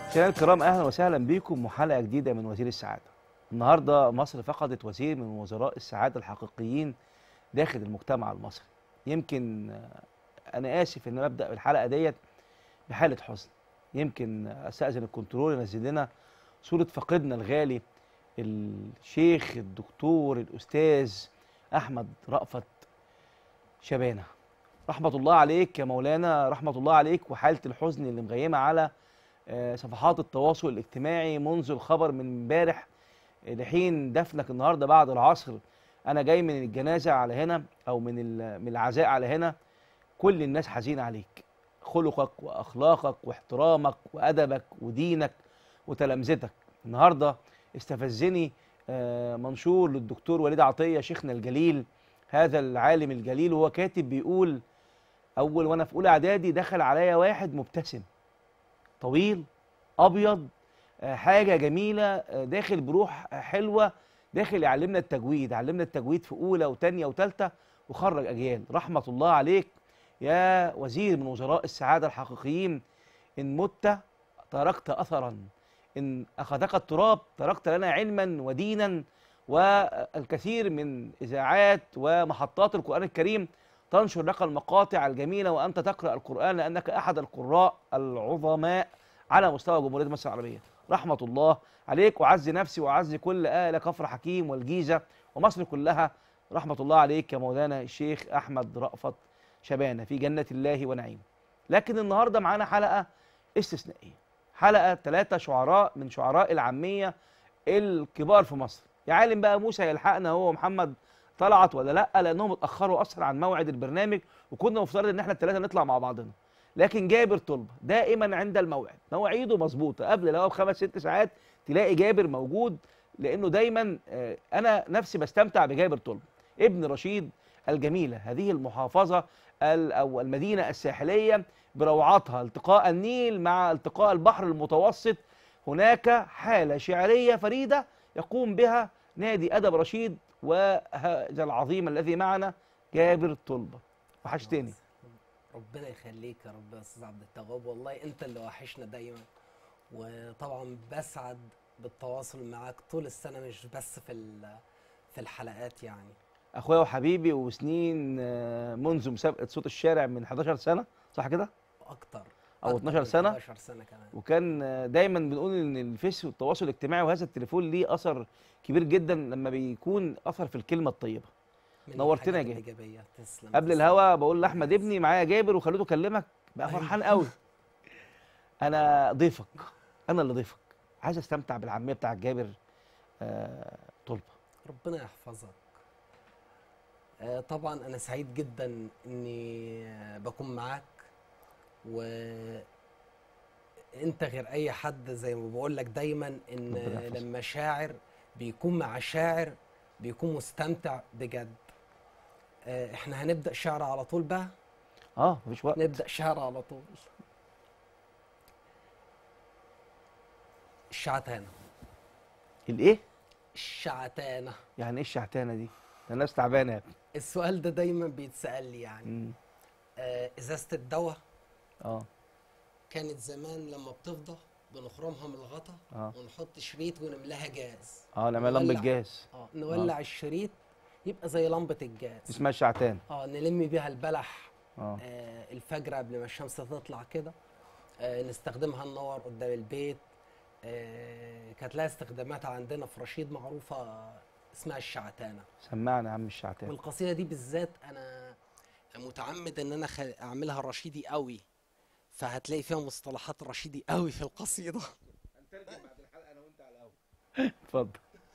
مشاهدينا الكرام اهلا وسهلا بكم وحلقه جديده من وزير السعاده. النهارده مصر فقدت وزير من وزراء السعاده الحقيقيين داخل المجتمع المصري. يمكن آه، انا اسف ان ابدا الحلقه ديت بحاله حزن. يمكن استاذن الكنترول ينزل لنا صوره فقدنا الغالي الشيخ الدكتور الاستاذ احمد رأفت شبانه. رحمه الله عليك يا مولانا رحمه الله عليك وحاله الحزن اللي مغيمه على آه، صفحات التواصل الاجتماعي منذ الخبر من امبارح لحين دفنك النهارده بعد العصر انا جاي من الجنازه على هنا او من ال- من العزاء على هنا كل الناس حزينه عليك خلقك واخلاقك واحترامك وادبك ودينك وتلامذتك النهارده استفزني آه، منشور للدكتور وليد عطيه شيخنا الجليل هذا العالم الجليل وهو كاتب بيقول اول وانا في اولى اعدادي دخل عليا واحد مبتسم طويل ابيض آه، حاجه جميله آه، داخل بروح آه، حلوه داخل يعلمنا التجويد علمنا التجويد في اولى وثانيه وثالثه وخرج اجيال رحمه الله عليك يا وزير من وزراء السعاده الحقيقيين ان مت تركت اثرا ان اخذك التراب تركت لنا علما ودينا والكثير من اذاعات ومحطات القران الكريم تنشر لك المقاطع الجميله وانت تقرا القران لانك احد القراء العظماء على مستوى جمهوريه مصر العربيه رحمه الله عليك وعز نفسي وعز كل اهل كفر حكيم والجيزه ومصر كلها رحمه الله عليك يا مولانا الشيخ احمد رأفت شبانه في جنه الله ونعيم لكن النهارده معانا حلقه استثنائيه حلقه ثلاثه شعراء من شعراء العاميه الكبار في مصر يا عالم بقى موسى يلحقنا هو ومحمد طلعت ولا لا لانهم اتاخروا اصلا عن موعد البرنامج وكنا مفترض ان احنا الثلاثه نطلع مع بعضنا لكن جابر طلبه دائما عند الموعد مواعيده مظبوطه قبل الهوا بخمس ست ساعات تلاقي جابر موجود لانه دايما آه، انا نفسي بستمتع بجابر طلبه ابن رشيد الجميله هذه المحافظه ال- او المدينه الساحليه بروعتها التقاء النيل مع التقاء البحر المتوسط هناك حاله شعريه فريده يقوم بها نادي ادب رشيد وهذا العظيم الذي معنا جابر طلبه وحشتني ربنا يخليك يا رب يا استاذ عبد التواب والله انت اللي وحشنا دايما وطبعا بسعد بالتواصل معاك طول السنه مش بس في ال- في الحلقات يعني اخويا وحبيبي وسنين آه، منذ مسابقه صوت الشارع من 11 سنه صح كده اكتر أو أكتر 12 من سنة؟ 11 سنه كمان وكان آه، دايما بنقول ان الفيس والتواصل الاجتماعي وهذا التليفون ليه اثر كبير جدا لما بيكون اثر في الكلمه الطيبه من نورتنا يا الحاجات جابر. الايجابيه تسلم قبل تسلم. الهوا بقول لاحمد ابني معايا جابر وخليته اكلمك بقى أيوة. فرحان قوي انا ضيفك انا اللي ضيفك عايز استمتع بالعاميه بتاع جابر آه طلبه ربنا يحفظك آه، طبعا انا سعيد جدا اني آه، بكون معاك و انت غير اي حد زي ما بقول لك دايما ان ربنا يحفظك. لما شاعر بيكون مع شاعر بيكون مستمتع بجد آه، احنا هنبدا شعر على طول بقى اه مفيش وقت نبدا شعر على طول الشعتانه الايه الشعتانه يعني ايه الشعتانه دي ده الناس تعبانه يا ابني السؤال ده دايما بيتسال لي يعني مم. آه، ازازه الدواء اه كانت زمان لما بتفضى بنخرمها من الغطا اه ونحط شريط ونملاها جاز اه نعمل لمبه نولع. جاز اه نولع الشريط يبقى زي لمبه الجاز اسمها الشعتان اه نلم بيها البلح اه آه الفجر قبل ما الشمس تطلع كده آه نستخدمها ننور قدام البيت آه كانت لها استخدامات عندنا في رشيد معروفه اسمها الشعتانه سمعنا يا عم الشعتان والقصيده دي بالذات انا متعمد ان انا خل... اعملها رشيدي قوي فهتلاقي فيها مصطلحات رشيدي قوي في القصيده اتفضل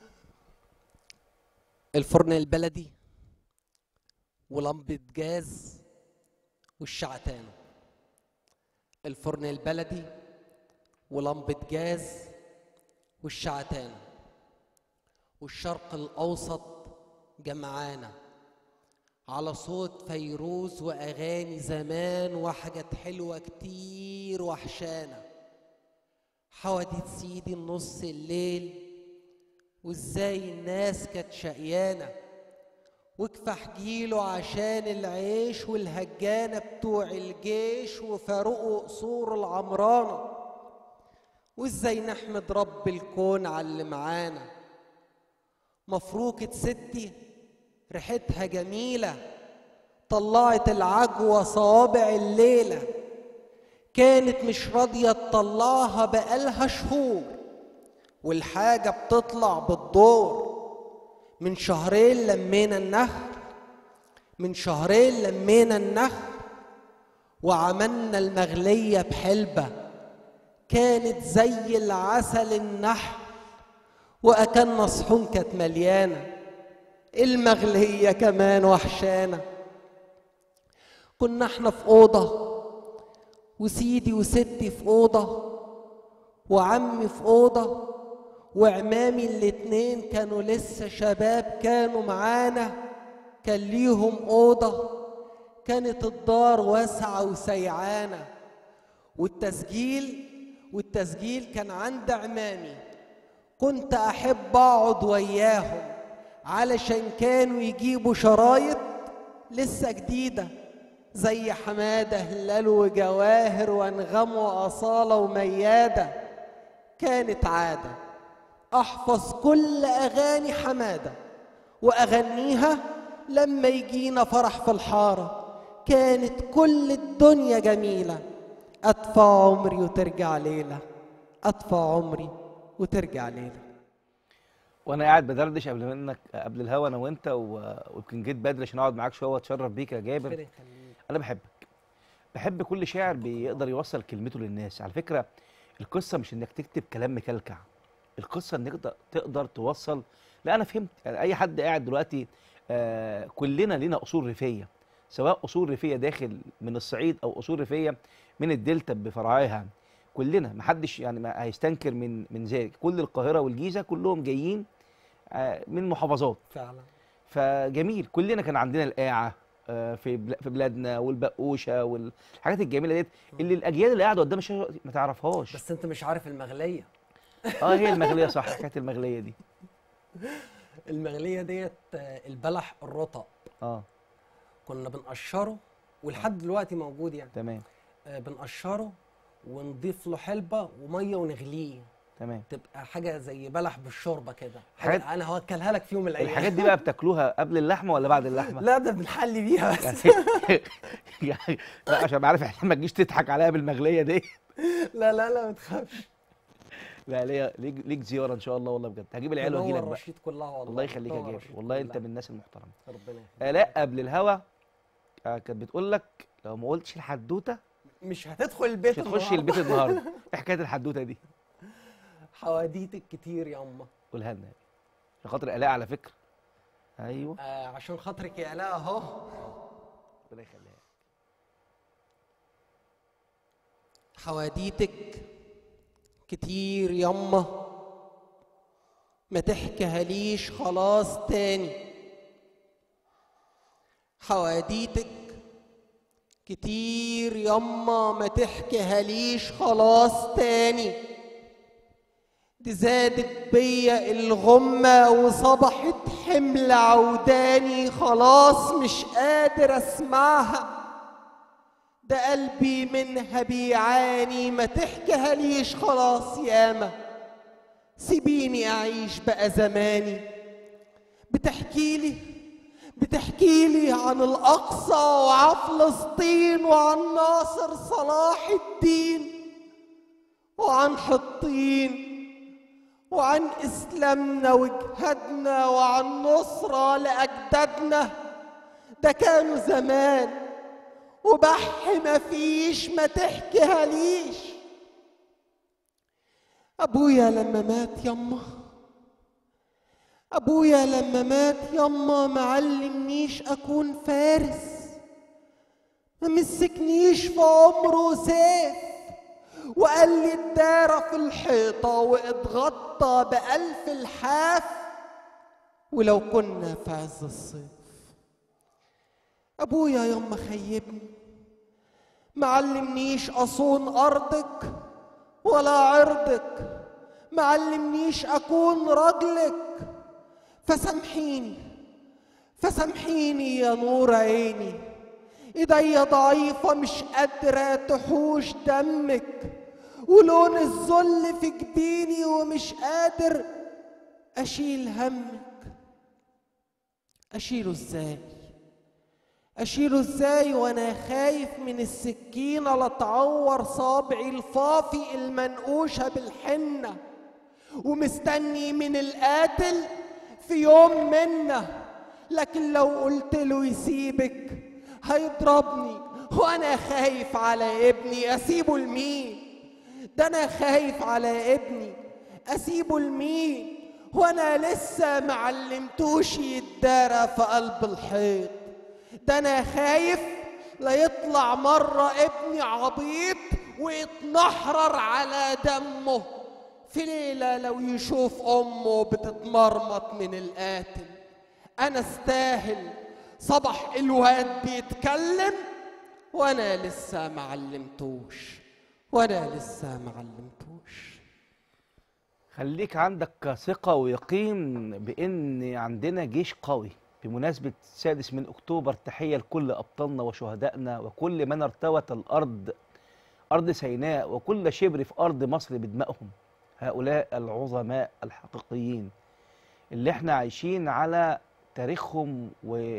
الفرن البلدي ولمبة جاز والشعتان الفرن البلدي ولمبة جاز والشعتان والشرق الأوسط جمعانا على صوت فيروز وأغاني زمان وحاجات حلوة كتير وحشانا حواديت سيدي النص الليل وازاي الناس كانت شقيانة وكفح جيله عشان العيش والهجانة بتوع الجيش وفاروقوا قصور العمرانة وازاي نحمد رب الكون على اللي معانا مفروكة ستي ريحتها جميلة طلعت العجوة صوابع الليلة كانت مش راضية تطلعها بقالها شهور والحاجة بتطلع بالدور من شهرين لمينا النهر من شهرين لمينا النهر وعملنا المغلية بحلبة كانت زي العسل النحل وأكلنا صحون كانت مليانة المغلية كمان وحشانة كنا احنا في أوضة وسيدي وستي في أوضة وعمي في أوضة وعمامي الاتنين كانوا لسه شباب كانوا معانا كان ليهم أوضة كانت الدار واسعة وسيعانة والتسجيل والتسجيل كان عند عمامي كنت أحب أقعد وياهم علشان كانوا يجيبوا شرايط لسه جديدة زي حمادة هلال وجواهر وأنغام وأصالة وميادة كانت عادة أحفظ كل أغاني حمادة وأغنيها لما يجينا فرح في الحارة كانت كل الدنيا جميلة أدفع عمري وترجع ليلة أدفع عمري وترجع ليلة وانا قاعد بدردش قبل منك قبل الهوا انا وانت و- ويمكن جيت بدري عشان اقعد معاك شويه واتشرف بيك يا جابر ربنا يخليك. انا بحبك بحب كل شاعر بيقدر يوصل كلمته للناس على فكره القصه مش انك تكتب كلام مكلكع القصه انك تقدر- تقدر توصل لا انا فهمت يعني اي حد قاعد دلوقتي آه كلنا لينا اصول ريفيه سواء اصول ريفيه داخل من الصعيد او اصول ريفيه من الدلتا بفرعاها كلنا محدش يعني ما هيستنكر من من ذلك كل القاهره والجيزه كلهم جايين آه من محافظات فعلا فجميل كلنا كان عندنا القاعه آه، في بلا- في بلادنا والبقوشه والحاجات الجميله ديت اللي الاجيال اللي قاعده قدام الشاشه دلوقتي ما تعرفهاش بس انت مش عارف المغلية اه هي المغليه صح حكايه المغليه دي المغلية ديت آه، البلح الرطب اه كنا بنقشره ولحد دلوقتي موجود يعني تمام آه، بنقشره ونضيف له حلبة ومية ونغليه تمام تبقى حاجة زي بلح بالشوربة كده حاجات- حاجة انا هوكلها لك في يوم من الايام الحاجات دي بقى بتاكلوها قبل اللحمه ولا بعد اللحمه لا ده بنحلي بيها بس يعني لا عشان بعرف احنا ما تجيش تضحك عليا بالمغليه دي لا لا لا ما تخافش لا ليا ليك ليك زياره ان شاء الله والله بجد هجيب العيال واجي لك تنور بقى رشيد كلها والله الله يخليك يا تنور جابر رشيد والله انت كلها. من الناس المحترمه ربنا يخليك آلاء قبل الهوا آه، كانت بتقول لك لو ما قلتش الحدوته مش هتدخل البيت مش هتخشي النهاردة. البيت النهارده ايه حكايه الحدوته دي حواديتك كتير يا اما قولها لنا عشان خاطر الاء على فكره ايوه آه عشان خاطرك يا الاء اهو ربنا يخليها حواديتك كتير يما ما تحكيهاليش خلاص تاني حواديتك كتير يما ما تحكيهاليش خلاص تاني دي زادت بيا الغمة وصبحت حمل عوداني خلاص مش قادر اسمعها ده قلبي منها بيعاني ما تحكيهاليش خلاص ياما سيبيني اعيش بقى زماني بتحكي لي بتحكي لي عن الاقصى وعن فلسطين وعن ناصر صلاح الدين وعن حطين وعن اسلامنا وجهادنا وعن نصره لاجدادنا ده كانوا زمان وبح مفيش ما تحكيهاليش ابويا لما مات يما ابويا لما مات يما ما علمنيش اكون فارس ما مسكنيش في عمره سيف وقال لي الدارة في الحيطة واتغطى بألف الحاف ولو كنا في عز الصيف أبويا يما خيبني معلمنيش أصون أرضك ولا عرضك معلمنيش أكون رجلك فسامحيني فسامحيني يا نور عيني ايديا ضعيفة مش قادرة تحوش دمك ولون الذل في جبيني ومش قادر اشيل همك اشيله ازاي اشيله ازاي وانا خايف من السكينه لا تعور صابعي الفافي المنقوشه بالحنه ومستني من القاتل في يوم منا لكن لو قلت له يسيبك هيضربني وانا خايف على ابني اسيبه لمين ده انا خايف على ابني اسيبه لمين وانا لسه معلمتوش يتدارى في قلب الحيط ده انا خايف لا يطلع مرة ابني عبيط ويتنحرر على دمه في ليلة لو يشوف أمه بتتمرمط من القاتل أنا استاهل صبح الواد بيتكلم وأنا لسه معلمتوش وأنا لسه معلمتوش خليك عندك ثقة ويقين بأن عندنا جيش قوي بمناسبة السادس من أكتوبر تحية لكل أبطالنا وشهدائنا وكل من ارتوت الأرض أرض سيناء وكل شبر في أرض مصر بدمائهم هؤلاء العظماء الحقيقيين اللي احنا عايشين على تاريخهم و...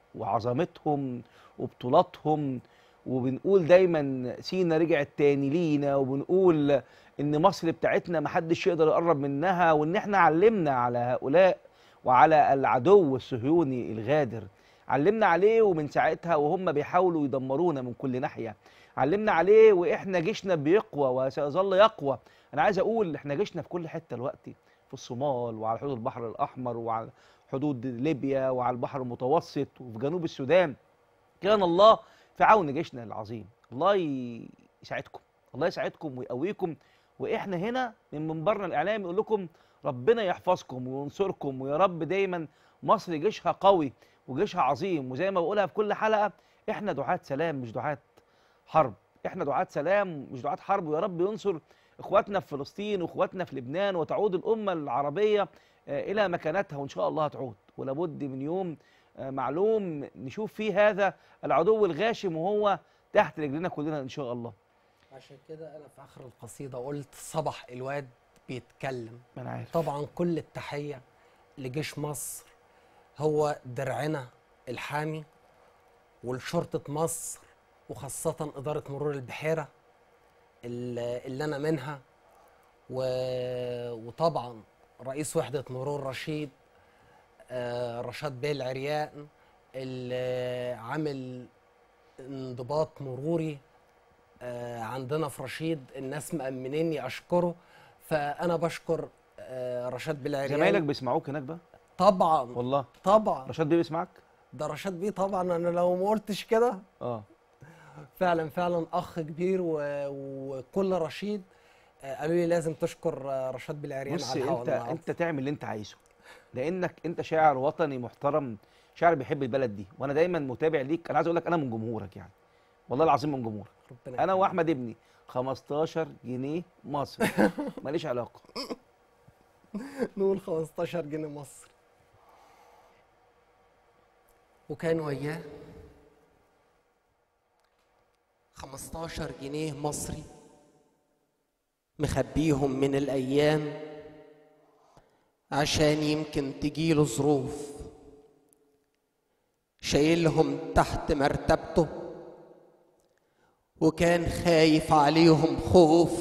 وعظمتهم وبطولاتهم وبنقول دايما سينا رجعت تاني لينا وبنقول ان مصر بتاعتنا محدش يقدر يقرب منها وان احنا علمنا على هؤلاء وعلى العدو الصهيوني الغادر علمنا عليه ومن ساعتها وهم بيحاولوا يدمرونا من كل ناحية علمنا عليه واحنا جيشنا بيقوى وسيظل يقوى انا عايز اقول احنا جيشنا في كل حتة دلوقتي في الصومال وعلى حدود البحر الاحمر وعلى حدود ليبيا وعلى البحر المتوسط وفي جنوب السودان كان الله في عون جيشنا العظيم الله ي- يساعدكم الله يساعدكم ويقويكم واحنا هنا من منبرنا الاعلامي نقول لكم ربنا يحفظكم وينصركم ويا رب دايما مصر جيشها قوي وجيشها عظيم وزي ما بقولها في كل حلقه احنا دعاة سلام مش دعاة حرب احنا دعاة سلام مش دعاة حرب ويا رب ينصر اخواتنا في فلسطين واخواتنا في لبنان وتعود الامه العربيه آه، الى مكانتها وان شاء الله هتعود ولابد من يوم آه، معلوم نشوف فيه هذا العدو الغاشم وهو تحت رجلنا كلنا ان شاء الله عشان كده انا في اخر القصيده قلت صبح الواد بيتكلم ما انا عارف طبعا كل التحيه لجيش مصر هو درعنا الحامي ولشرطه مصر وخاصه اداره مرور البحيره اللي اللي انا منها و... وطبعا رئيس وحده مرور رشيد آه، رشاد بيه العريان اللي عامل انضباط مروري آه، عندنا في رشيد الناس مأمنيني أشكره فأنا بشكر آه، رشاد بيه العريان زمايلك بيسمعوك هناك بقى طبعا والله طبعا رشاد بيه بيسمعك ده رشاد بيه طبعا أنا لو ما قلتش كده اه فعلا فعلا أخ كبير و... وكل رشيد آه، قالوا لي لازم تشكر آه، رشاد بيه العريان بص على الهوا انت النهارده. انت تعمل اللي انت عايزه لانك انت شاعر وطني محترم شاعر بيحب البلد دي وانا دايما متابع ليك انا عايز اقول لك انا من جمهورك يعني والله العظيم من جمهورك ربنا انا يخليك. واحمد ابني 15 جنيه مصري ماليش علاقه نقول 15 جنيه مصري وكان وياه 15 جنيه مصري مخبيهم من الأيام عشان يمكن تجيله ظروف شايلهم تحت مرتبته وكان خايف عليهم خوف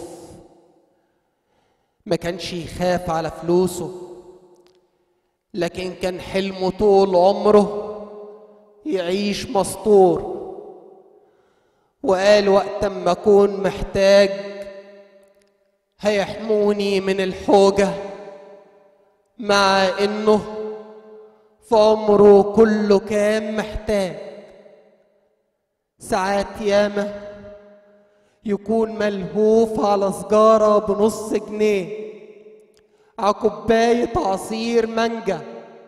ما كانش يخاف على فلوسه لكن كان حلمه طول عمره يعيش مستور وقال وقت ما اكون محتاج هيحموني من الحوجة مع انه في عمره كله كان محتاج ساعات ياما يكون ملهوف على سجارة بنص جنيه على كوباية عصير مانجا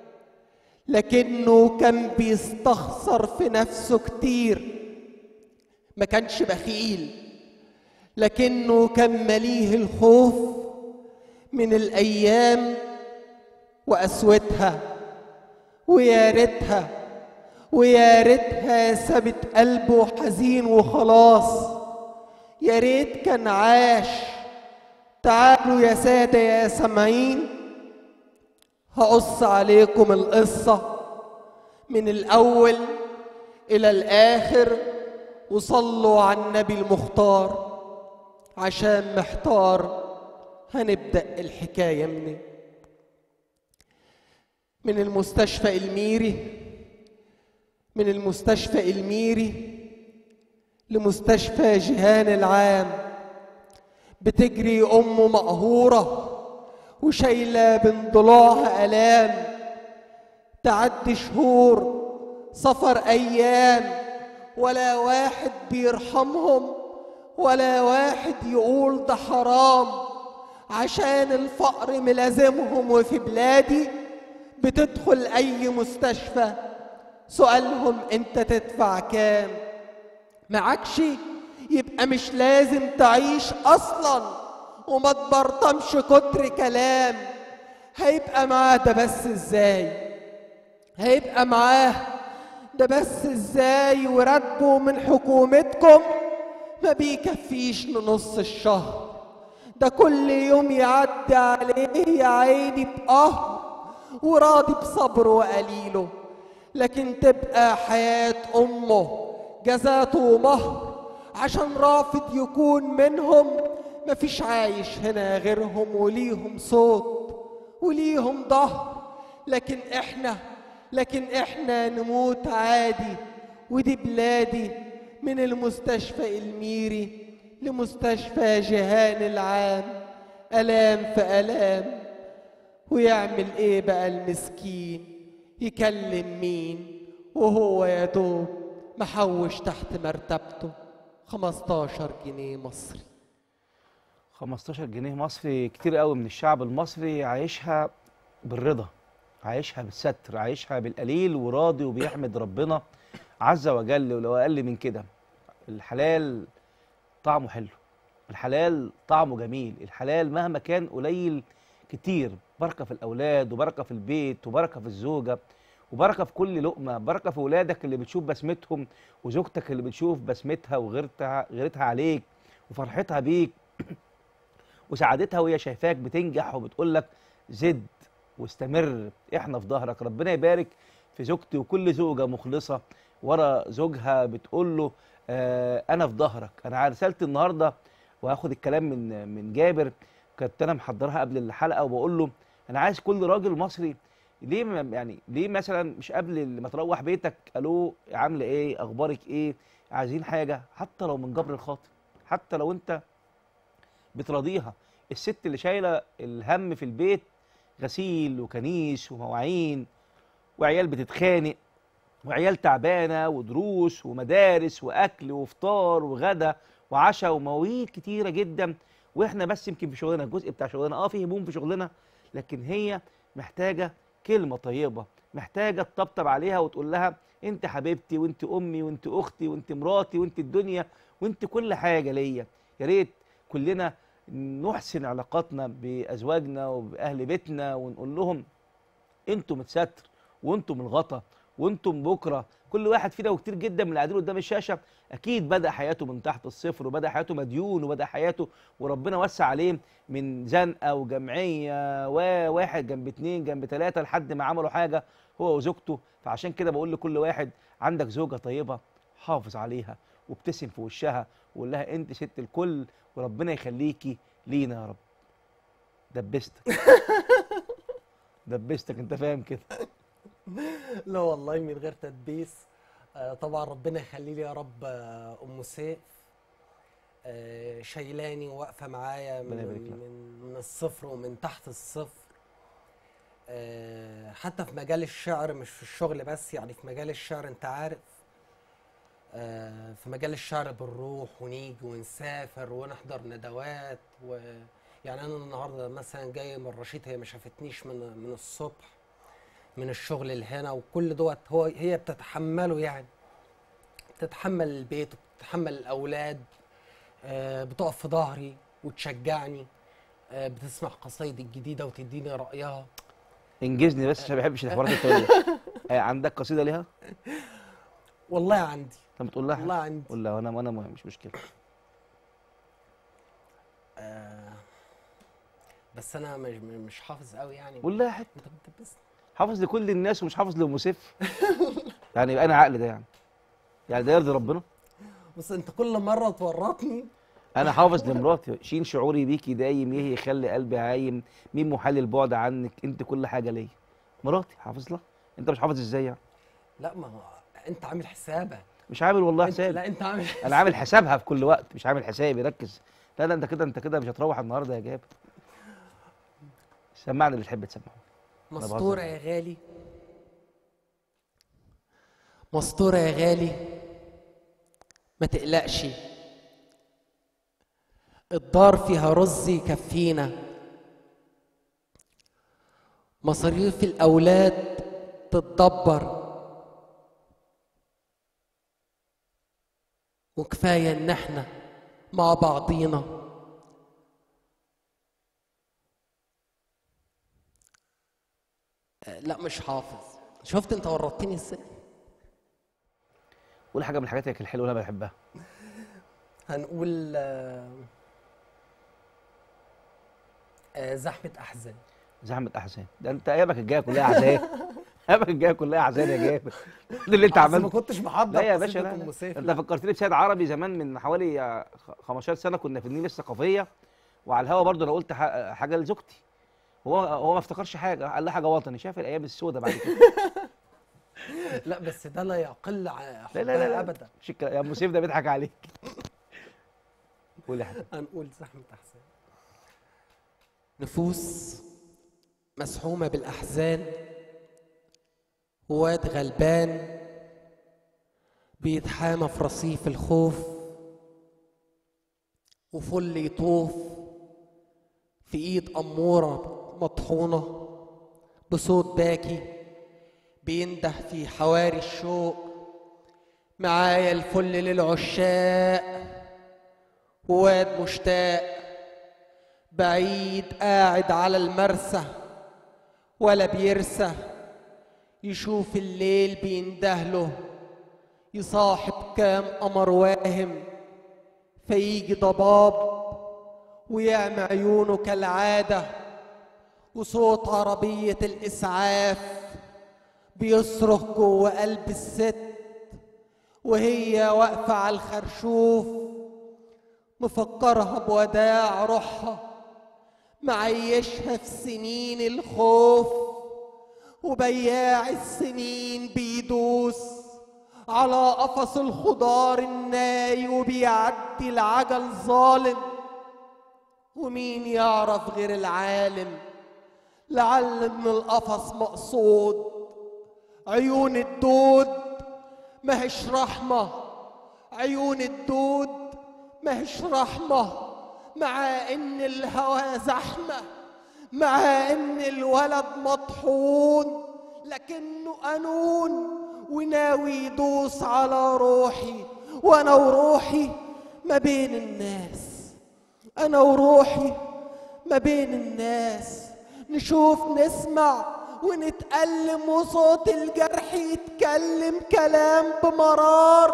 لكنه كان بيستخسر في نفسه كتير ما كانش بخيل لكنه كان مليه الخوف من الايام وقسوتها ويا ريتها ويا ريتها سابت قلبه حزين وخلاص يا ريت كان عاش تعالوا يا سادة يا سامعين هقص عليكم القصة من الأول إلى الآخر وصلوا على النبي المختار عشان محتار هنبدأ الحكاية منين من المستشفى الميري من المستشفى الميري لمستشفى جهان العام بتجري أم مقهورة وشايلة بين ضلوعها آلام تعدي شهور سفر أيام ولا واحد بيرحمهم ولا واحد يقول ده حرام عشان الفقر ملازمهم وفي بلادي بتدخل أي مستشفى سؤالهم أنت تدفع كام معكش يبقى مش لازم تعيش أصلا وما تبرطمش كتر كلام هيبقى معاه ده بس ازاي هيبقى معاه ده بس ازاي وراتبه من حكومتكم ما بيكفيش لنص الشهر ده كل يوم يعدي عليه يا عيني بقهر وراضي بصبره وقليله لكن تبقى حياة أمه جزاته مهر عشان رافض يكون منهم مفيش عايش هنا غيرهم وليهم صوت وليهم ظهر لكن احنا لكن احنا نموت عادي ودي بلادي من المستشفى الميري لمستشفى جهان العام ألام في ألام ويعمل ايه بقى المسكين يكلم مين وهو يا دوب محوش تحت مرتبته 15 جنيه مصري 15 جنيه مصري كتير قوي من الشعب المصري عايشها بالرضا عايشها بالستر عايشها بالقليل وراضي وبيحمد ربنا عز وجل ولو اقل من كده الحلال طعمه حلو الحلال طعمه جميل الحلال مهما كان قليل كتير بركه في الاولاد وبركه في البيت وبركه في الزوجه وبركه في كل لقمه بركه في ولادك اللي بتشوف بسمتهم وزوجتك اللي بتشوف بسمتها وغيرتها غيرتها عليك وفرحتها بيك وسعادتها وهي شايفاك بتنجح وبتقول لك زد واستمر احنا في ظهرك ربنا يبارك في زوجتي وكل زوجه مخلصه ورا زوجها بتقول له آه انا في ظهرك انا رسالتي النهارده وهاخد الكلام من من جابر كنت انا محضرها قبل الحلقه وبقول له انا عايز كل راجل مصري ليه ما- يعني ليه مثلا مش قبل ما تروح بيتك الو عامله ايه اخبارك ايه عايزين حاجه حتى لو من جبر الخاطر حتى لو انت بتراضيها الست اللي شايله الهم في البيت غسيل وكنيس ومواعين وعيال بتتخانق وعيال تعبانه ودروس ومدارس واكل وفطار وغدا وعشاء ومواويل كتيره جدا واحنا بس يمكن في شغلنا الجزء بتاع شغلنا اه في هموم في شغلنا لكن هي محتاجه كلمه طيبه محتاجه تطبطب عليها وتقول لها انت حبيبتي وانت امي وانت اختي وانت مراتي وانت الدنيا وانت كل حاجه ليا يا ريت كلنا نحسن علاقاتنا بازواجنا وباهل بيتنا ونقول لهم انتم الستر وانتم الغطا وانتم بكره كل واحد فينا وكتير جدا من اللي قاعدين قدام الشاشه اكيد بدا حياته من تحت الصفر وبدا حياته مديون وبدا حياته وربنا وسع عليه من زنقه وجمعيه وواحد جنب اتنين جنب تلاته لحد ما عملوا حاجه هو وزوجته فعشان كده بقول لكل واحد عندك زوجه طيبه حافظ عليها وابتسم في وشها وقول لها انت ست الكل وربنا يخليكي لينا يا رب دبستك دبستك انت فاهم كده لا والله من غير تدبيس آه، طبعا ربنا يخلي لي يا رب آه، ام سيف آه، شايلاني وواقفه معايا من, ربنا يبارك لها. من من الصفر ومن تحت الصفر آه، حتى في مجال الشعر مش في الشغل بس يعني في مجال الشعر انت عارف آه، في مجال الشعر بنروح ونيجي ونسافر ونحضر ندوات و يعني انا النهارده مثلا جاي من رشيد هي ما شافتنيش من من الصبح من الشغل لهنا وكل دوت هو هي بتتحمله يعني بتتحمل البيت وبتتحمل الاولاد آه، بتقف في ظهري وتشجعني آه، بتسمع قصايدي الجديده وتديني رايها انجزني بس عشان ما بحبش الحوارات الطويله آه، عندك قصيده ليها والله عندي طب بتقول لها والله عندي. قول لها وانا وانا مش مشكله آه، بس انا مش مش حافظ قوي يعني قول لها حته انت بتدبسني حافظ لكل الناس ومش حافظ للمسف يعني يبقى انا عقل ده يعني يعني ده يرضي ربنا بص انت كل مره تورطني انا حافظ لمراتي شين شعوري بيكي دايم ايه يخلي قلبي عايم مين محال البعد عنك انت كل حاجه ليا مراتي حافظ لها انت مش حافظ ازاي يعني لا ما هو انت عامل حسابك مش عامل والله انت حساب لا انت عامل انا عامل حسابها في كل وقت مش عامل حسابي ركز لا لا انت كده انت كده مش هتروح النهارده يا جابر سمعني اللي تحب تسمعه بهزر. مستورة يا غالي مستورة يا غالي ما تقلقش الدار فيها رز يكفينا مصاريف الأولاد تتدبر وكفاية إن احنا مع بعضينا آه، لا مش حافظ شفت انت ورطتني ازاي قول حاجه من الحاجات الحلوه اللي انا بحبها هنقول آه، آه، زحمة أحزان زحمه احزان ده انت ايامك الجايه كلها احزان ايامك الجايه كلها احزان يا جابر ده اللي انت أصل ما عملته كنتش محضر لا يا باشا قصيدة لا, لا. أم سيف، انت لا. فكرتني بسيد عربي زمان من حوالي آه، خ- 15 سنه كنا في النيل الثقافيه وعلى الهوا برضه انا قلت ح- حاجه لزوجتي هو هو ما افتكرش حاجه قال لها حاجه وطني شاف الايام السوداء بعد كده لا بس ده لا يقل عن لا حبها لا لا, لا. أبدا مش الكلام- يا ابو سيف ده بيضحك عليك قول يا حبيبي هنقول زحمة أحزان نفوس مسحومة بالأحزان واد غلبان بيتحامى في رصيف الخوف وفل يطوف في ايد أمورة مطحونة بصوت باكي بينده في حواري الشوق معايا الفل للعشاق وواد مشتاق بعيد قاعد على المرسى ولا بيرسى يشوف الليل بيندهله يصاحب كام قمر واهم فيجي ضباب ويعمى عيونه كالعادة وصوت عربية الإسعاف بيصرخ جوه قلب الست وهي واقفة على الخرشوف مفكرها بوداع روحها معيشها في سنين الخوف وبياع السنين بيدوس على قفص الخضار الناي وبيعدي العجل ظالم ومين يعرف غير العالم لعل ان القفص مقصود عيون الدود ماهيش رحمة عيون الدود ماهيش رحمة مع ان الهوى زحمة مع ان الولد مطحون لكنه قانون وناوي يدوس على روحي وانا وروحي ما بين الناس انا وروحي ما بين الناس نشوف نسمع ونتألم وصوت الجرح يتكلم كلام بمرار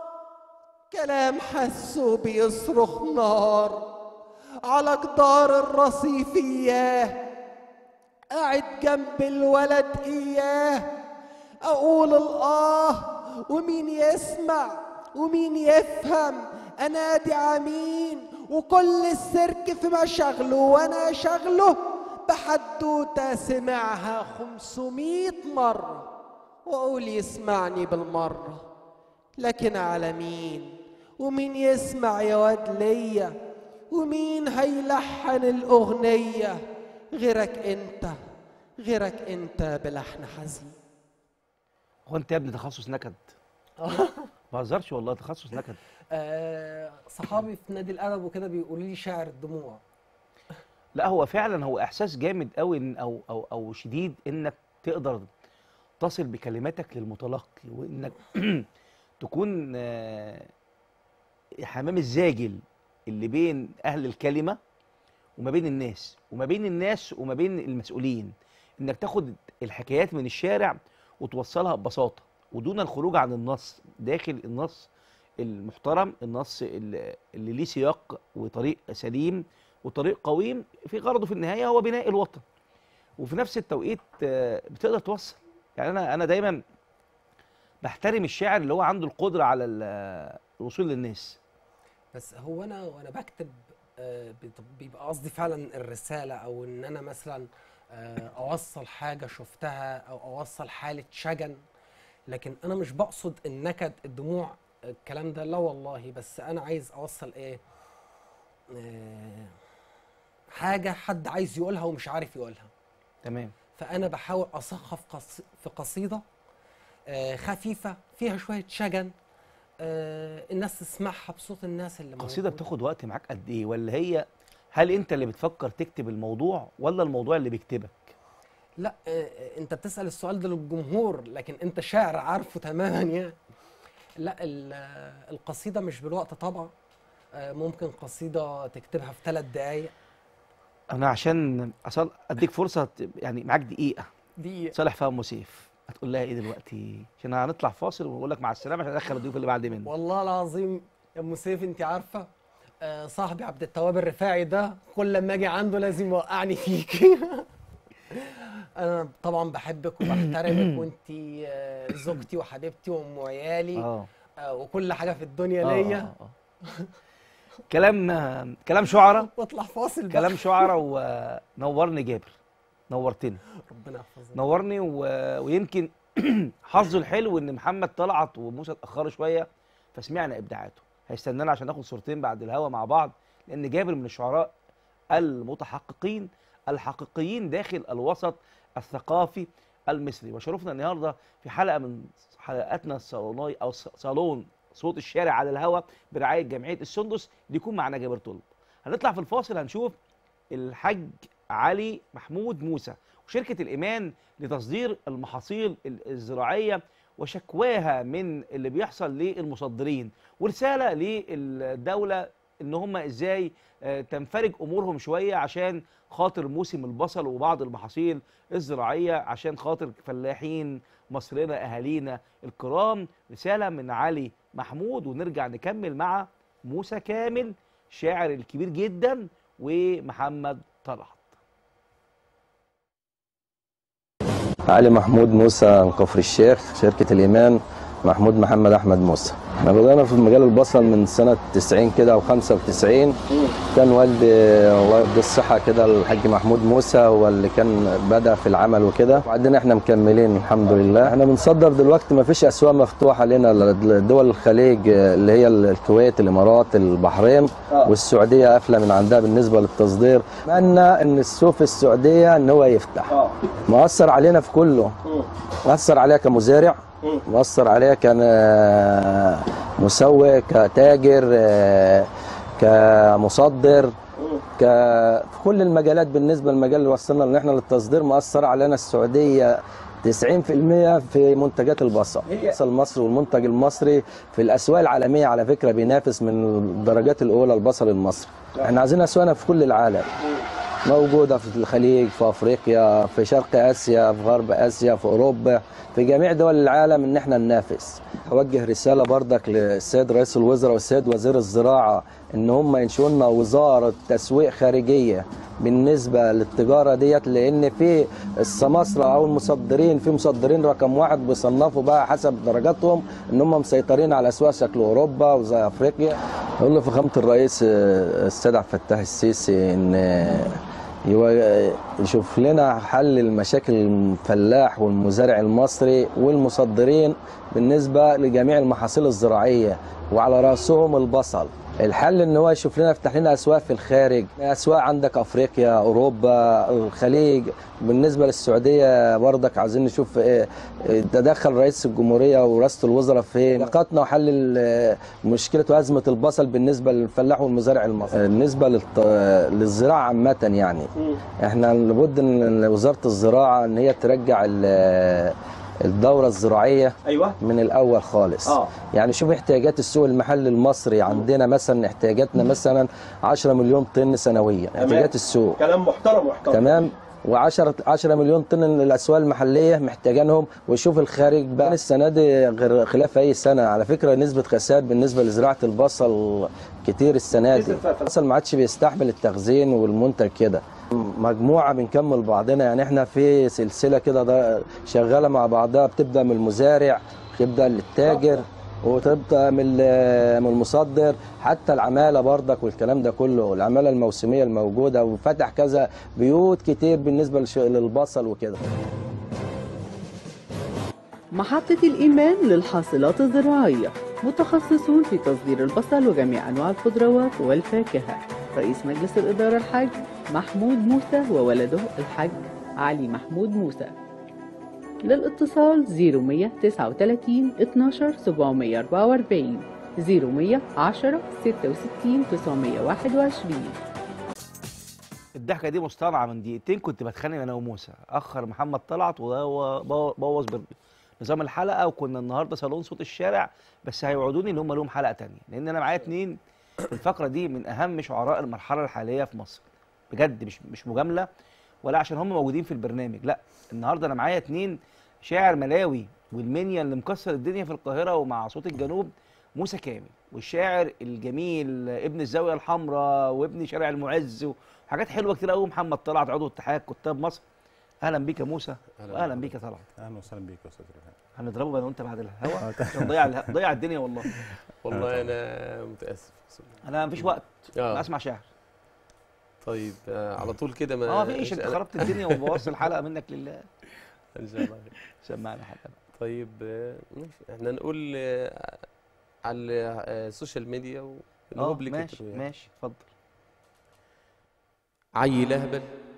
كلام حسه بيصرخ نار على جدار الرصيف اياه قاعد جنب الولد اياه اقول الاه ومين يسمع ومين يفهم انادي عمين وكل السيرك في مشاغله وانا شغله بحدوته سمعها خمسمية مرة واقول يسمعني بالمرة لكن على مين ومين يسمع يا واد ليا ومين هيلحن الأغنية غيرك انت غيرك انت بلحن حزين هو انت يا ابني تخصص نكد ما بهزرش والله تخصص نكد آه صحابي في نادي الادب وكده بيقولوا لي شاعر الدموع لا هو فعلا هو احساس جامد قوي إن او او او شديد انك تقدر تصل بكلماتك للمتلقي وانك تكون آه، حمام الزاجل اللي بين اهل الكلمه وما بين الناس وما بين الناس وما بين المسؤولين انك تاخد الحكايات من الشارع وتوصلها ببساطه ودون الخروج عن النص داخل النص المحترم النص اللي اللي ليه سياق وطريق سليم وطريق قويم في غرضه في النهايه هو بناء الوطن وفي نفس التوقيت آه، بتقدر توصل يعني انا انا دايما بحترم الشاعر اللي هو عنده القدره على ال- الوصول للناس بس هو انا وانا بكتب آه، بت- بيبقى قصدي فعلا الرساله او ان انا مثلا آه، اوصل حاجه شفتها او اوصل حاله شجن لكن انا مش بقصد النكد الدموع الكلام ده لا والله بس انا عايز اوصل ايه آه، حاجه حد عايز يقولها ومش عارف يقولها تمام فانا بحاول اصخف قص... في قصيده آه، خفيفه فيها شويه شجن آه، الناس تسمعها بصوت الناس اللي القصيده موجودة. بتاخد وقت معاك قد ايه ولا هي هل انت اللي بتفكر تكتب الموضوع ولا الموضوع اللي بيكتبك لا آه، آه، انت بتسال السؤال ده للجمهور لكن انت شاعر عارفه تماما يعني لا ال- آه، القصيده مش بالوقت طبعا آه، ممكن قصيده تكتبها في ثلاث دقائق انا عشان أصل اديك فرصه ت- يعني معاك دقيقه دي صالح فهم مسيف هتقول لها ايه دلوقتي عشان هنطلع فاصل ونقول لك مع السلامه عشان ادخل الضيوف اللي بعد منه والله العظيم يا ام سيف انت عارفه آه، صاحبي عبد التواب الرفاعي ده كل لما اجي عنده لازم يوقعني فيك انا طبعا بحبك وبحترمك وانت آه، زوجتي وحبيبتي وام عيالي اه آه، وكل حاجه في الدنيا آه، ليا آه، آه. كلام آه، كلام شعراء واطلع فاصل بقى كلام شعراء ونورني جابر نورتني ربنا يحفظك نورني و... ويمكن حظه الحلو ان محمد طلعت وموسى اتاخروا شويه فسمعنا ابداعاته هيستنانا عشان ناخد صورتين بعد الهوا مع بعض لان جابر من الشعراء المتحققين الحقيقيين داخل الوسط الثقافي المصري وشرفنا النهارده في حلقه من حلقاتنا الصالوناي او ص- صالون صوت الشارع على الهوا برعايه جمعيه السندس يكون معنا جابر طلب هنطلع في الفاصل هنشوف الحاج علي محمود موسى وشركه الايمان لتصدير المحاصيل ال- الزراعيه وشكواها من اللي بيحصل للمصدرين ورساله للدوله ان هم ازاي آه، تنفرج امورهم شويه عشان خاطر موسم البصل وبعض المحاصيل الزراعيه عشان خاطر فلاحين مصرنا اهالينا الكرام رساله من علي محمود ونرجع نكمل مع موسى كامل شاعر الكبير جدا ومحمد طلعت علي محمود موسى من كفر الشيخ شركة الإيمان محمود محمد أحمد موسى احنا بدأنا في مجال البصل من سنة 90 كده أو 95 كان والدي الله يديه الصحة كده الحاج محمود موسى هو اللي كان بدأ في العمل وكده وبعدين احنا مكملين الحمد لله احنا بنصدر دلوقتي ما فيش أسواق مفتوحة لنا لدول الخليج اللي هي الكويت الإمارات البحرين والسعودية قافلة من عندها بالنسبة للتصدير أتمنى إن السوق في السعودية إن هو يفتح مؤثر علينا في كله مؤثر عليها كمزارع مؤثر عليها كمسوق كتاجر آه، كمصدر ك في كل المجالات بالنسبه للمجال اللي وصلنا ان احنا للتصدير مؤثر علينا السعوديه 90% في منتجات البصل البصل المصري والمنتج المصري في الاسواق العالميه على فكره بينافس من الدرجات الاولى البصل المصري احنا عايزين اسواقنا في كل العالم موجودة في الخليج في أفريقيا في شرق آسيا في غرب آسيا في أوروبا في جميع دول العالم إن احنا ننافس أوجه رسالة بردك للسيد رئيس الوزراء والسيد وزير الزراعة إن هم ينشئوا لنا وزارة تسويق خارجية بالنسبة للتجارة ديت لأن في السماسرة أو المصدرين في مصدرين رقم واحد بيصنفوا بقى حسب درجاتهم إن هم مسيطرين على أسواق شكل أوروبا وزي أفريقيا أقول لفخامة الرئيس آه، السيد عبد الفتاح السيسي إن آه، يو- يشوف لنا حل المشاكل الفلاح والمزارع المصري والمصدرين بالنسبة لجميع المحاصيل الزراعية وعلى رأسهم البصل الحل ان هو يشوف لنا يفتح لنا اسواق في الخارج اسواق عندك افريقيا اوروبا الخليج بالنسبه للسعوديه برضك عايزين نشوف إيه إيه تدخل رئيس الجمهوريه ورئاسه الوزراء في علاقاتنا وحل ال- مشكله وازمه البصل بالنسبه للفلاح والمزارع المصري بالنسبه للط- للزراعه عامه يعني احنا لابد ان وزاره الزراعه ان هي ترجع ال- الدوره الزراعيه ايوه من الاول خالص اه يعني شوف احتياجات السوق المحلي المصري عندنا مثلا احتياجاتنا مثلا 10 مليون طن سنويا احتياجات السوق كلام محترم محترم تمام و10 10 مليون طن الاسواق المحليه محتاجينهم وشوف الخارج بقى السنه دي غير خلاف اي سنه على فكره نسبه خسائر بالنسبه لزراعه البصل كتير السنه دي البصل ما عادش بيستحمل التخزين والمنتج كده مجموعه بنكمل بعضنا يعني احنا في سلسله كده ده شغاله مع بعضها بتبدا من المزارع تبدا للتاجر وتبدا من من المصدر حتى العماله برضك والكلام ده كله العماله الموسميه الموجوده وفتح كذا بيوت كتير بالنسبه للش- للبصل وكده محطة الإيمان للحاصلات الزراعية متخصصون في تصدير البصل وجميع أنواع الخضروات والفاكهة رئيس مجلس الإدارة الحاج محمود موسى وولده الحاج علي محمود موسى للاتصال 0139 12 744 0110 66 921 الضحكه دي مصطنعه من دقيقتين كنت بتخانق انا وموسى اخر محمد طلعت وبوظ نظام الحلقه وكنا النهارده صالون صوت الشارع بس هيوعدوني ان هم لهم حلقه تانية لان انا معايا اتنين في الفقره دي من اهم شعراء المرحله الحاليه في مصر بجد مش مش مجامله ولا عشان هم موجودين في البرنامج لا النهارده انا معايا اتنين شاعر ملاوي والمنيا اللي مكسر الدنيا في القاهره ومع صوت الجنوب موسى كامل والشاعر الجميل ابن الزاويه الحمراء وابن شارع المعز وحاجات حلوه كتير قوي محمد طلعت عضو اتحاد كتاب مصر اهلا بيك يا موسى أهلا واهلا بك. بيك يا طلعت اهلا وسهلا بيك يا استاذ ريحان هنضربه انا وانت بعد الهوا عشان ضيع اله- ضيع الدنيا والله والله انا متاسف انا مفيش وقت اه اسمع شعر طيب آه على طول كده ما اه مفيش انت أنا- خربت الدنيا وبوظت الحلقه منك لله ان شاء الله سمعنا حاجه بقى. طيب آه، ماشي احنا نقول آه، على آه، السوشيال ميديا اه والبوبليك ماشي ماشي اتفضل عيل اهبل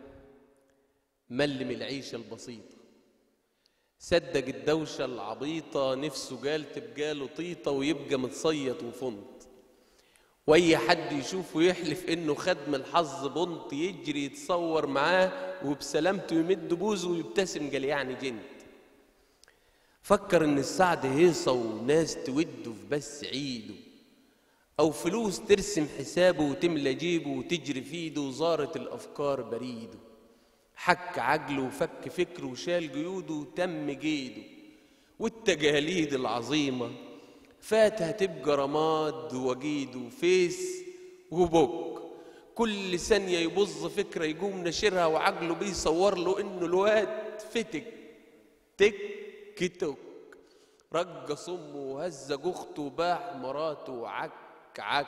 ملم العيشة البسيطة صدق الدوشة العبيطة نفسه قال تبقى له طيطة ويبقى متصيط وفنط واي حد يشوفه يحلف انه خدم الحظ بنط يجري يتصور معاه وبسلامته يمد بوزه ويبتسم قال يعني جنت فكر ان السعد هيصة وناس توده في بس عيده أو فلوس ترسم حسابه وتملى جيبه وتجري في ايده وزارة الأفكار بريده حك عجله وفك فكره وشال جيوده وتم جيده والتجاليد العظيمة فاتها تبقى رماد وجيد وفيس وبوك كل ثانية يبظ فكرة يقوم نشرها وعجله بيصور له إنه الواد فتك تك توك رج صمه وهزج اخته وباح مراته وعك عك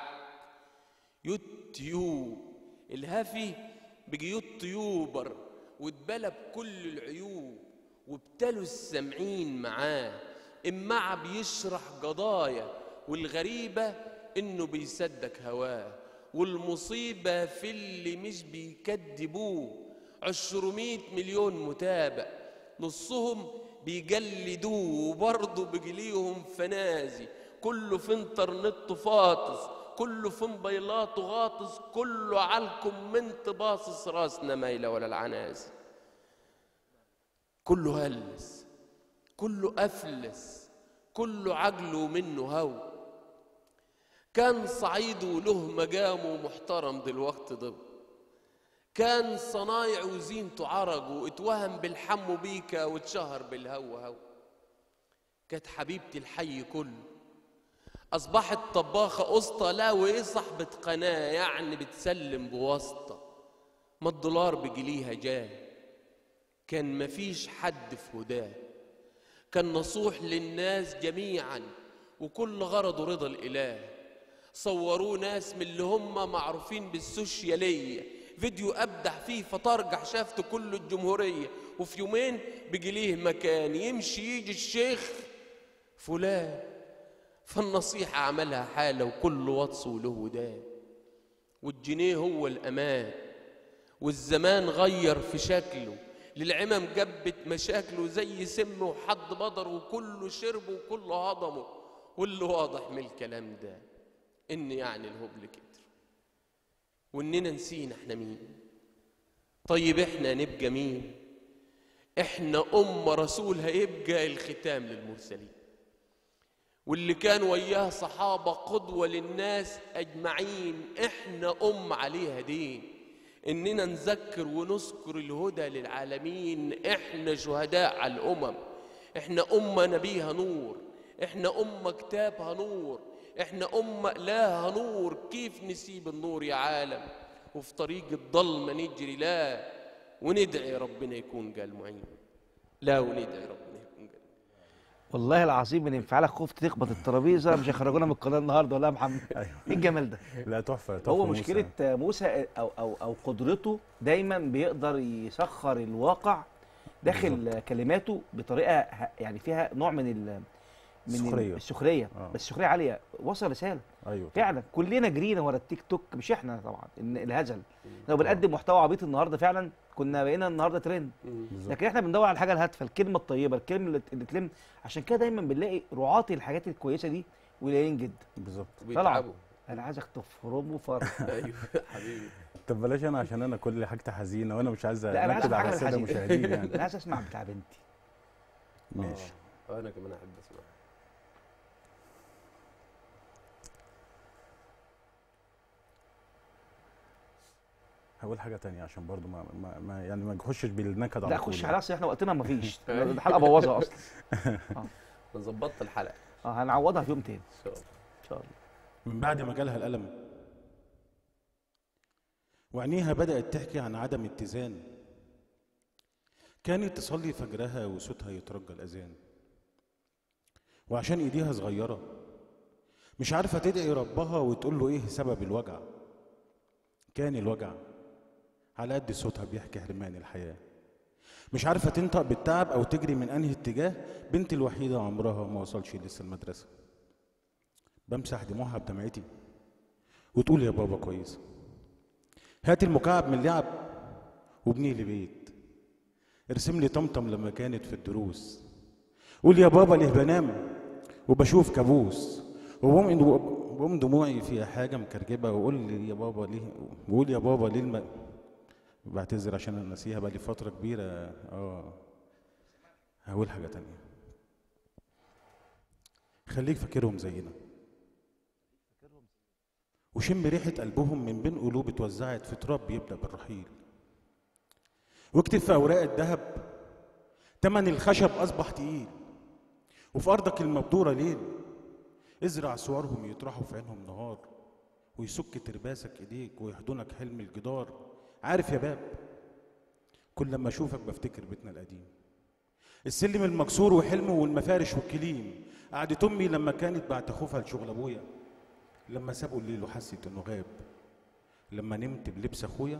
يوتيوب الهافي بيجي يوتيوبر واتبلى بكل العيوب وابتلوا السامعين معاه إمع بيشرح قضايا والغريبة إنه بيصدق هواه والمصيبة في اللي مش بيكدبوه عشرمية مليون متابع نصهم بيجلدوه وبرضه بيجيليهم فنازي كله في انترنت فاطس كله في موبايلاته غاطس كله على الكومنت باصص راسنا مايلة ولا العنازي كله هلس كله أفلس كله عجله منه هو كان صعيده له مقامه محترم دلوقتي ضب كان صنايع وزينته عرج واتوهم بالحم بيكا واتشهر بالهو هو كانت حبيبتي الحي كله أصبحت طباخة أسطى لا وإيه صاحبة قناة يعني بتسلم بواسطة ما الدولار بجليها جاه كان مفيش حد في هداه كان نصوح للناس جميعا وكل غرضه رضا الإله صوروه ناس من اللي هم معروفين بالسوشيالية فيديو أبدع فيه فترجع شافته كل الجمهورية وفي يومين بيجي ليه مكان يمشي يجي الشيخ فلان فالنصيحة عملها حالة وكل وطس وله ودان والجنيه هو الأمان والزمان غير في شكله للعمم جبت مشاكله زي سم وحد بدر وكله شرب وكله هضمه واللي واضح من الكلام ده ان يعني الهبل كتر واننا نسينا احنا مين طيب احنا نبقى مين احنا أمة رسول هيبقى الختام للمرسلين واللي كان وياه صحابة قدوة للناس أجمعين إحنا أم عليها دين اننا نذكر ونذكر الهدى للعالمين احنا شهداء على الامم احنا امه نبيها نور احنا امه كتابها نور احنا امه الهها نور كيف نسيب النور يا عالم وفي طريق الضلمه نجري لا وندعي ربنا يكون قال معين لا وندعي ربنا يكون قال والله العظيم من انفعالك خفت تخبط الترابيزه مش هيخرجونا من القناه النهارده ولا يا محمد ايه الجمال ده لا تحفه تحفه هو موسى. مشكله موسى او او او قدرته دايما بيقدر يسخر الواقع داخل بالظبط. كلماته بطريقه ه- يعني فيها نوع من ال من السخرية. السخريه آه. بس سخريه عاليه وصل رساله ايوه فعلا كلنا جرينا ورا التيك توك مش احنا طبعا ان الهزل لو بنقدم محتوى عبيط النهارده فعلا كنا بقينا النهارده ترند بالظبط. لكن احنا بندور على الحاجه الهادفه الكلمه الطيبه الكلمه اللي اللي تلم عشان كده دايما بنلاقي رعاة الحاجات الكويسه دي قليلين جدا بالظبط طلعوا بيتعبوا انا عايزك تفرمه فرق ايوه حبيبي طب بلاش انا عشان انا كل حاجتي حزينه وانا مش عايز لا انا عايز انكد اسمع على حاجه الساده الحزين المشاهدين يعني انا عايز اسمع بتاع بنتي ماشي آه، انا كمان احب اسمع هقول حاجه تانية عشان برضو ما, ما, ما يعني ما نخشش بالنكد على لا طول خش يعني. على اصل احنا وقتنا ما فيش الحلقه بوظها اصلا انا ظبطت الحلقه اه هنعوضها في يوم تاني ان شاء الله ان شاء الله من بعد ما جالها الألم وعينيها بدأت تحكي عن عدم اتزان كانت تصلي فجرها وصوتها يترجى الأذان وعشان إيديها صغيرة مش عارفة تدعي ربها وتقول له إيه سبب الوجع كان الوجع على قد صوتها بيحكي حرمان الحياة مش عارفة تنطق بالتعب أو تجري من أنهي اتجاه بنت الوحيدة عمرها ما وصلش لسه المدرسة بمسح دموعها بدمعتي وتقول يا بابا كويس هات المكعب من اللعب وابني لي بيت ارسم لي طمطم لما كانت في الدروس قول يا بابا ليه بنام وبشوف كابوس وبقوم بقوم دموعي فيها حاجة مكركبة وقول لي يا بابا ليه وقول يا بابا ليه الم... بعتذر عشان انا ناسيها بقى لي فترة كبيرة اه هقول حاجة تانية خليك فاكرهم زينا وشم ريحة قلبهم من بين قلوب اتوزعت في تراب بيبدأ بالرحيل واكتب في أوراق الذهب تمن الخشب أصبح تقيل وفي أرضك المبدورة ليل ازرع صورهم يطرحوا في عينهم نهار ويسك ترباسك ايديك ويحضنك حلم الجدار عارف يا باب كل لما اشوفك بفتكر بيتنا القديم السلم المكسور وحلمه والمفارش والكليم قعدت امي لما كانت بعد خوفها لشغل ابويا لما سابوا الليل وحست انه غاب لما نمت بلبس اخويا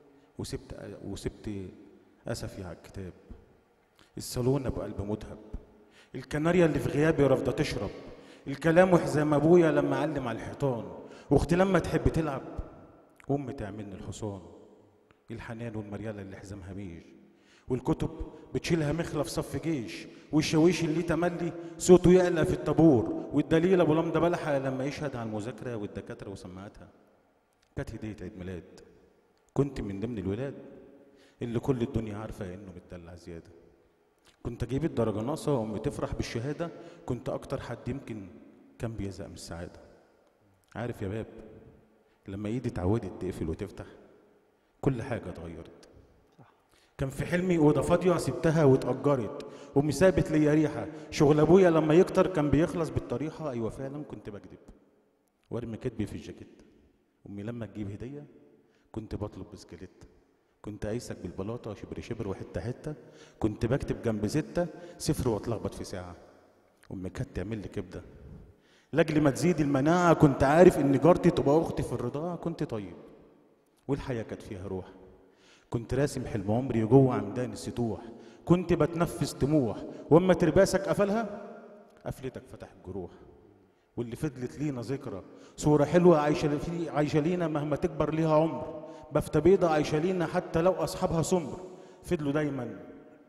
وسبت وسبت اسفي على الكتاب الصالونه بقلب مذهب الكناريا اللي في غيابي رافضه تشرب الكلام وحزام ابويا لما علم على الحيطان واختي لما تحب تلعب ام تعملني الحصان الحنان والمريالة اللي حزامها بيج والكتب بتشيلها مخلة في صف جيش والشاويش اللي تملي صوته يعلى في الطابور والدليل ابو لمده بلحة لما يشهد على المذاكرة والدكاترة وسماعاتها كانت هدية عيد ميلاد كنت من ضمن الولاد اللي كل الدنيا عارفة انه متدلع زيادة كنت اجيب الدرجة ناقصة وامي تفرح بالشهادة كنت اكتر حد يمكن كان بيزهق من السعادة عارف يا باب لما ايدي اتعودت تقفل وتفتح كل حاجة اتغيرت كان في حلمي أوضة فاضية سبتها واتأجرت أمي سابت ليا ريحة شغل أبويا لما يكتر كان بيخلص بالطريحة أيوة فعلا كنت بكذب وارمي كدبي في الجاكيت أمي لما تجيب هدية كنت بطلب بسكليت كنت قايسك بالبلاطة شبر شبر وحتة حتة كنت بكتب جنب ستة صفر واتلخبط في ساعة أمي كانت تعمل لي كبدة لاجل ما تزيد المناعة كنت عارف إن جارتي تبقى أختي في الرضاعة كنت طيب والحياة كانت فيها روح كنت راسم حلم عمري جوه عمدان السطوح كنت بتنفس طموح واما ترباسك قفلها قفلتك فتح الجروح واللي فضلت لينا ذكرى صورة حلوة عايشة في عايشة لينا مهما تكبر ليها عمر بفتة بيضة عايشة لينا حتى لو أصحابها سمر فضلوا دايما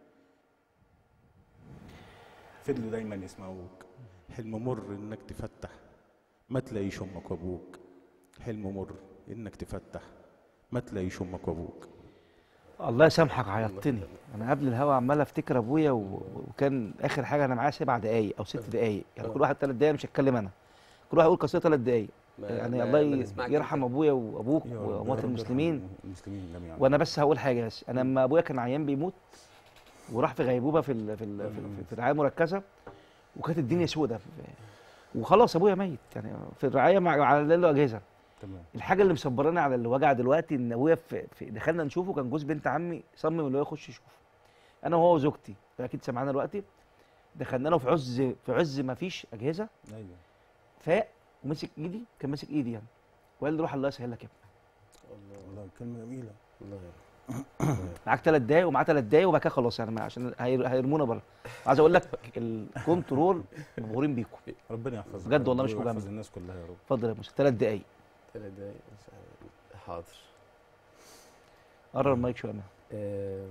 فضلوا دايما يسمعوك حلم مر إنك تفتح ما تلاقيش أمك وأبوك حلم مر إنك تفتح ما تلاقيش أمك وأبوك الله يسامحك عيطتني انا قبل الهوا عمال افتكر ابويا و... وكان اخر حاجه انا معايا سبع دقايق او ست دقايق يعني كل واحد ثلاث دقايق مش هتكلم انا كل واحد يقول قصيده ثلاث دقايق ما- يعني ما- الله ما ي- نسمعك يرحم ابويا وابوك يا رب، واموات يا رب المسلمين يرحم المسلمين جميعا وانا بس هقول حاجه بس انا لما ابويا كان عيان بيموت وراح في غيبوبه في ال في ال في, ال في الرعايه المركزه وكانت الدنيا سودة وخلاص ابويا ميت يعني في الرعايه مع على له اجهزه تمام الحاجه اللي مصبراني على الوجع دلوقتي ان ابويا في, في دخلنا نشوفه كان جوز بنت عمي صمم اللي هو يخش يشوفه انا وهو وزوجتي اكيد سمعنا دلوقتي دخلنا له في عز في عز ما فيش اجهزه ايوه فاق ومسك ايدي كان ماسك ايدي يعني وقال لي روح الله يسهل لك يا ابني والله كلمه جميله الله يرحمه. معاك ثلاث دقايق ومعاه ثلاث دقايق وبعد كده خلاص يعني ما- عشان هير- هيرمونا بره عايز اقول لك الكنترول مبهورين بيكم ربنا يحفظك بجد والله يا مش رب ويحفظ مجامله. الناس كلها يا رب اتفضل يا موسى ثلاث دقايق ثلاث دقايق مش عارف. حاضر قرر المايك شويه منها. آه،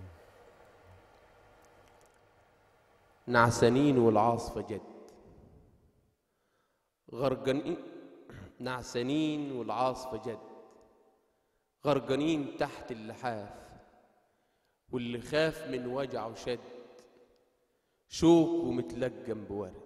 نعسانين والعاصفة جد غرقانين نعسانين والعاصفة جد غرقانين تحت اللحاف واللي خاف من وجعه شد شوك ومتلجم بورد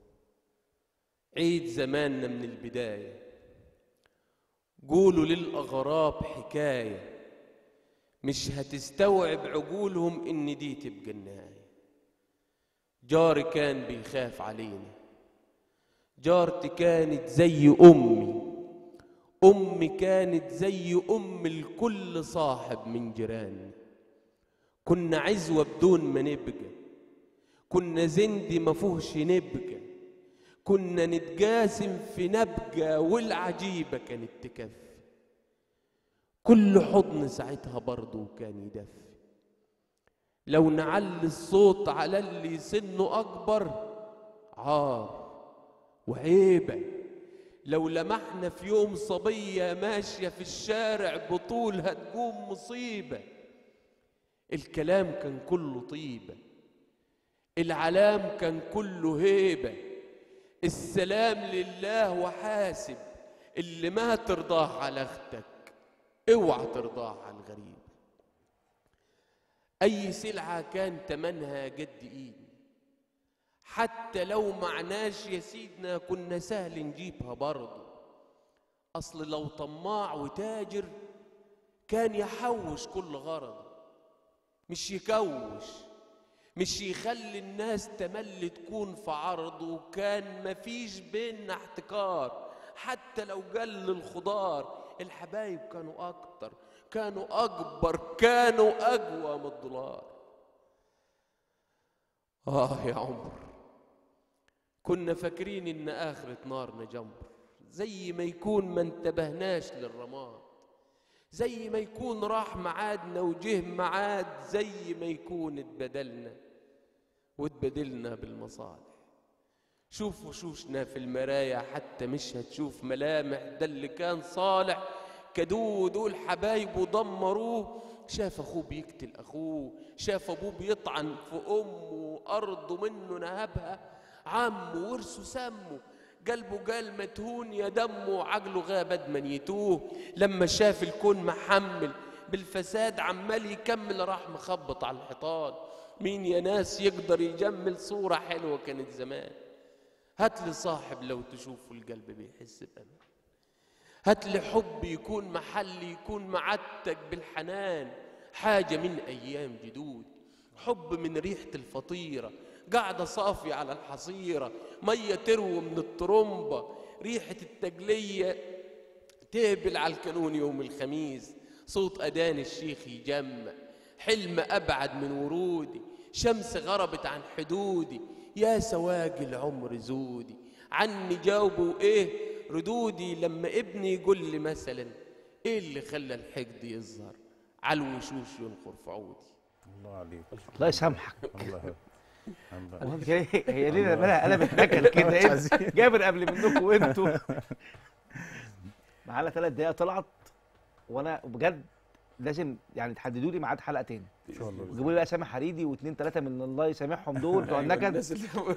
عيد زماننا من البداية قولوا للأغراب حكايه مش هتستوعب عقولهم ان دي تبقى النهايه جاري كان بيخاف علينا جارتي كانت زي امي امي كانت زي ام الكل صاحب من جيراننا كنا عزوه بدون ما نبقى كنا زندي ما فيهوش نبقى كنا نتقاسم في نبقى والعجيبه كانت تكفي كل حضن ساعتها برضه كان يدفي لو نعلي الصوت على اللي سنه أكبر عار وعيبة لو لمحنا في يوم صبية ماشية في الشارع بطولها تقوم مصيبة الكلام كان كله طيبة العلام كان كله هيبة السلام لله وحاسب اللي ما ترضاه على اختك اوعى ترضاه على الغريب اي سلعه كان تمنها قد ايدي حتى لو معناش يا سيدنا كنا سهل نجيبها برضه اصل لو طماع وتاجر كان يحوش كل غرض مش يكوش مش يخلي الناس تمل تكون في عرضه كان مفيش بينا احتكار حتى لو قل الخضار الحبايب كانوا اكتر كانوا اكبر كانوا اقوى من الدولار اه يا عمر كنا فاكرين ان اخرة نارنا جمر زي ما يكون ما انتبهناش للرماد زي ما يكون راح معادنا وجه معاد زي ما يكون اتبدلنا واتبدلنا بالمصالح شوف وشوشنا في المرايا حتى مش هتشوف ملامح ده اللي كان صالح كدوه دول حبايبه دمروه شاف اخوه بيقتل اخوه شاف ابوه بيطعن في امه ارضه منه نهبها عمه ورثه سمه قلبه قال متهون يا دمه عقله غاب من يتوه لما شاف الكون محمل بالفساد عمال يكمل راح مخبط على الحيطان مين يا ناس يقدر يجمل صورة حلوة كانت زمان هات لي صاحب لو تشوفه القلب بيحس بأمان هات لي حب يكون محل يكون معتك بالحنان حاجة من أيام جدود حب من ريحة الفطيرة قاعدة صافية على الحصيرة مية تروي من الطرمبة ريحة التجلية تهبل على الكانون يوم الخميس صوت أذان الشيخ يجمع حلم أبعد من ورودي شمس غربت عن حدودي يا سواقي العمر زودي عني جاوبوا إيه ردودي لما ابني يقول لي مثلا إيه اللي خلى الحقد يظهر على الوشوش ينخر في عودي الله عليك الله يسامحك الله الله هو هي هي ليه مالها قلبت نكد كده إيه؟ جابر قبل منكم وانتوا معانا ثلاث دقايق طلعت وانا بجد لازم يعني تحددوا لي ميعاد حلقه تاني ان شاء الله وجيبوا لي بقى سامح حريدي واثنين ثلاثه من الله يسامحهم دول بتوع أيوة، النكد الناس اللي-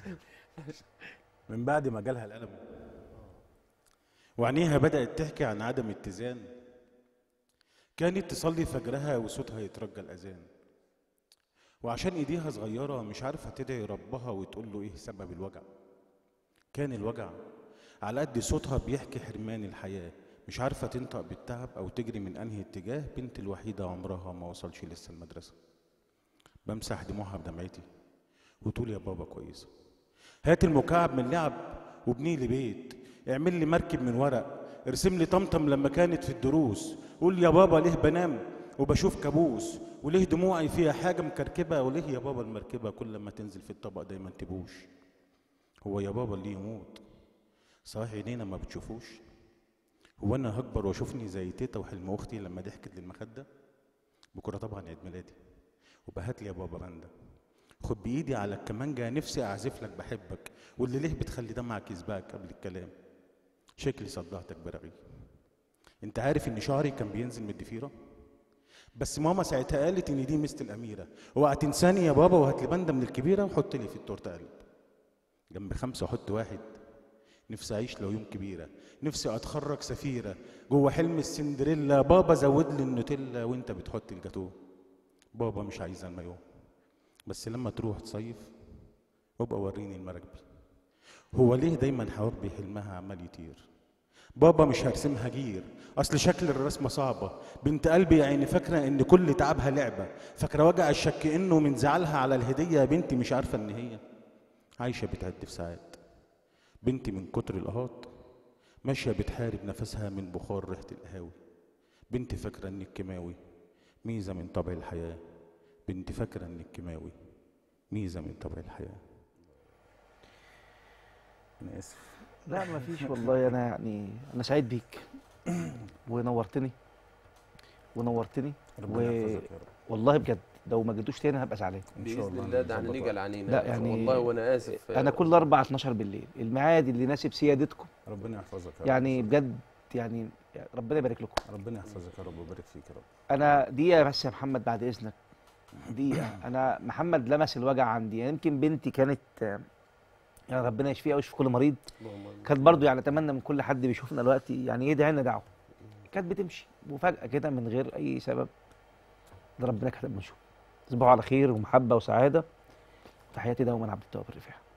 من بعد ما جالها القلم وعينيها بدأت تحكي عن عدم اتزان كانت تصلي فجرها وصوتها يترجى الأذان وعشان ايديها صغيرة مش عارفة تدعي ربها وتقول له ايه سبب الوجع كان الوجع على قد صوتها بيحكي حرمان الحياة مش عارفة تنطق بالتعب أو تجري من أنهي اتجاه بنت الوحيدة عمرها ما وصلش لسه المدرسة بمسح دموعها بدمعتي وتقول يا بابا كويسة هات المكعب من لعب وابني لي بيت اعمل لي مركب من ورق ارسم لي طمطم لما كانت في الدروس قول يا بابا ليه بنام وبشوف كابوس وليه دموعي فيها حاجة مكركبة وليه يا بابا المركبة كل ما تنزل في الطبق دايما تبوش هو يا بابا اللي يموت صحيح عينينا ما بتشوفوش هو انا هكبر واشوفني زي تيتا وحلم اختي لما ضحكت للمخده بكره طبعا عيد ميلادي وبهات لي يا بابا باندا خد بايدي على الكمانجه نفسي اعزف لك بحبك واللي ليه بتخلي دمعك يسبقك قبل الكلام شكلي صدعتك برغي انت عارف ان شعري كان بينزل من الضفيره بس ماما ساعتها قالت ان دي مثل الاميره اوعى تنساني يا بابا وهات لي باندا من الكبيره وحط لي في التورته قلب جنب خمسه حط واحد نفسي اعيش لو يوم كبيره نفسي اتخرج سفيره جوه حلم السندريلا بابا زود لي النوتيلا وانت بتحط الجاتوه بابا مش عايزه المايوه بس لما تروح تصيف وابقى وريني المراكبي هو ليه دايما حواجبي حلمها عمال يطير بابا مش هرسمها جير اصل شكل الرسمه صعبه بنت قلبي يا عيني فاكره ان كل تعبها لعبه فاكره وجع الشك انه من زعلها على الهديه يا بنتي مش عارفه ان هي عايشه بتعد في ساعات بنتي من كتر القهات ماشيه بتحارب نفسها من بخار ريحه القهاوي بنتي فاكره انك كيماوي ميزه من طبع الحياه بنتي فاكره انك كيماوي ميزه من طبع الحياه انا اسف لا ما فيش والله انا يعني انا سعيد بيك ونورتني ونورتني ربنا و... يحفظك يا رب والله بجد لو ما جيتوش تاني هبقى زعلان ان شاء باذن الله الله ده نظبط هنيجي وقت. على لا يعني والله وانا اسف انا كل اربع 12 بالليل الميعاد اللي يناسب سيادتكم ربنا يحفظك يا رب يعني بجد يعني ربنا يبارك لكم ربنا يحفظك يا رب ويبارك فيك يا رب انا دقيقه بس يا محمد بعد اذنك دقيقه انا محمد لمس الوجع عندي يعني يمكن بنتي كانت آه، يعني ربنا يشفيها ويشفي كل مريض اللهم كانت برضو يعني اتمنى من كل حد بيشوفنا دلوقتي يعني يدعي لنا دعوه كانت بتمشي وفجاه كده من غير اي سبب ده ربنا كتب نشوف تصبحوا على خير ومحبه وسعاده تحياتي دوما عبد التواب الرفاعي